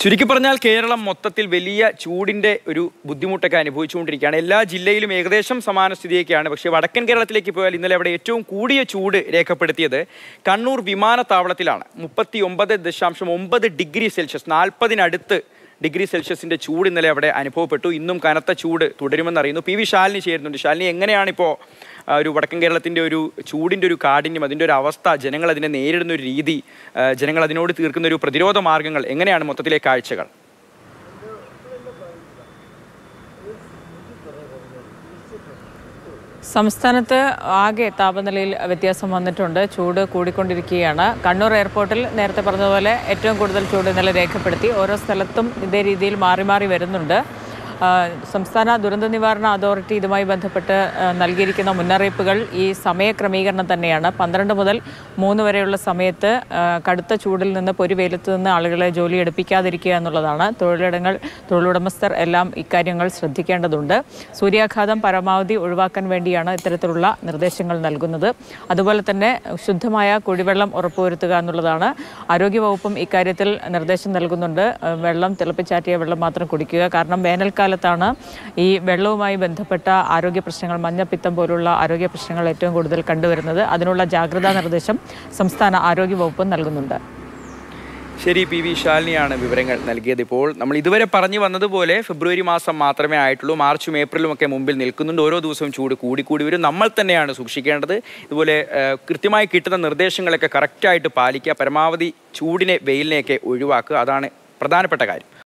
ചുരുക്കി പറഞ്ഞാൽ കേരളം മൊത്തത്തിൽ വലിയ ചൂടിന്റെ ഒരു ബുദ്ധിമുട്ടൊക്കെ അനുഭവിച്ചുകൊണ്ടിരിക്കുകയാണ് എല്ലാ ജില്ലയിലും ഏകദേശം സമാന സ്ഥിതിയൊക്കെയാണ് പക്ഷേ വടക്കൻ കേരളത്തിലേക്ക് പോയാൽ ഇന്നലെ അവിടെ ഏറ്റവും കൂടിയ ചൂട് രേഖപ്പെടുത്തിയത് കണ്ണൂർ വിമാനത്താവളത്തിലാണ് മുപ്പത്തി ഒമ്പത് ദശാംശം ഒമ്പത് ഡിഗ്രി സെൽഷ്യസ് നാൽപ്പതിനടുത്ത് ഡിഗ്രി സെൽഷ്യസിന്റെ ചൂട് ഇന്നലെ അവിടെ അനുഭവപ്പെട്ടു ഇന്നും കനത്ത ചൂട് തുടരുമെന്നറിയുന്നു പി വി ശാലിനി ചേരുന്നുണ്ട് ശാലിനി എങ്ങനെയാണ് ഇപ്പോൾ ഒരു വടക്കൻ കേരളത്തിന്റെ ഒരു ചൂടിന്റെ ഒരു കാഠിന്യം അതിന്റെ ഒരു അവസ്ഥ ജനങ്ങൾ അതിനെ നേരിടുന്ന ഒരു രീതി ആ, ജനങ്ങൾ അതിനോട് തീർക്കുന്ന ഒരു പ്രതിരോധ മാർഗങ്ങൾ എങ്ങനെയാണ് മൊത്തത്തിലെ കാഴ്ചകൾ സംസ്ഥാനത്ത് ആകെ താപനിലയിൽ വ്യത്യാസം വന്നിട്ടുണ്ട് ചൂട് കൂടിക്കൊണ്ടിരിക്കുകയാണ് കണ്ണൂർ എയർപോർട്ടിൽ നേരത്തെ പറഞ്ഞതുപോലെ ഏറ്റവും കൂടുതൽ ചൂട് ഇന്നലെ രേഖപ്പെടുത്തി ഓരോ സ്ഥലത്തും ഇതേ രീതിയിൽ മാറി മാറി വരുന്നുണ്ട് ആ, സംസ്ഥാന ദുരന്ത നിവാരണ അതോറിറ്റി ഇതുമായി ബന്ധപ്പെട്ട് ആ, നൽകിയിരിക്കുന്ന മുന്നറിയിപ്പുകൾ ഈ സമയ ക്രമീകരണം തന്നെയാണ് പന്ത്രണ്ട് മുതൽ മൂന്ന് വരെയുള്ള സമയത്ത് ആ, കടുത്ത ചൂടിൽ നിന്ന് പൊരിവെയിലത്ത് നിന്ന് ആളുകളെ ജോലി എടുപ്പിക്കാതിരിക്കുക എന്നുള്ളതാണ് തൊഴിലിടങ്ങൾ തൊഴിലുടമസ്ഥർ എല്ലാം ഇക്കാര്യങ്ങൾ ശ്രദ്ധിക്കേണ്ടതുണ്ട് സൂര്യാഘാതം പരമാവധി ഒഴിവാക്കാൻ വേണ്ടിയാണ് ഇത്തരത്തിലുള്ള നിർദ്ദേശങ്ങൾ നൽകുന്നത് അതുപോലെ തന്നെ ശുദ്ധമായ കുടിവെള്ളം ഉറപ്പുവരുത്തുക എന്നുള്ളതാണ് ആരോഗ്യവകുപ്പും ഇക്കാര്യത്തിൽ നിർദ്ദേശം നൽകുന്നുണ്ട് ഏഹ് വെള്ളം തിളപ്പിച്ചാറ്റിയ വെള്ളം മാത്രം കുടിക്കുക കാരണം വേനൽക്കാലത്താണ് ഈ വെള്ളവുമായി ബന്ധപ്പെട്ട ആരോഗ്യ പ്രശ്നങ്ങൾ മഞ്ഞപ്പിത്തം പോലുള്ള ആരോഗ്യ പ്രശ്നങ്ങൾ ഏറ്റവും കൂടുതൽ കണ്ടുവരുന്നത് അതിനുള്ള ജാഗ്രതാ നിർദ്ദേശം സംസ്ഥാന ആരോഗ്യവകുപ്പും നൽകുന്നുണ്ട് ശരി പി വി ശാലിനിയാണ് വിവരങ്ങൾ നൽകിയത് ഇപ്പോൾ നമ്മൾ ഇതുവരെ പറഞ്ഞു വന്നതുപോലെ ഫെബ്രുവരി മാസം മാത്രമേ ആയിട്ടുള്ളൂ മാർച്ചും ഏപ്രിലും ഒക്കെ മുമ്പിൽ നിൽക്കുന്നുണ്ട് ഓരോ ദിവസവും ചൂട് കൂടിക്കൂടി വരും നമ്മൾ തന്നെയാണ് സൂക്ഷിക്കേണ്ടത് ഇതുപോലെ ഏഹ്, കൃത്യമായി കിട്ടുന്ന നിർദ്ദേശങ്ങളൊക്കെ കറക്റ്റായിട്ട് പാലിക്കുക പരമാവധി ചൂടിനെ വെയിലിനെയൊക്കെ ഒഴിവാക്കുക അതാണ് പ്രധാനപ്പെട്ട കാര്യം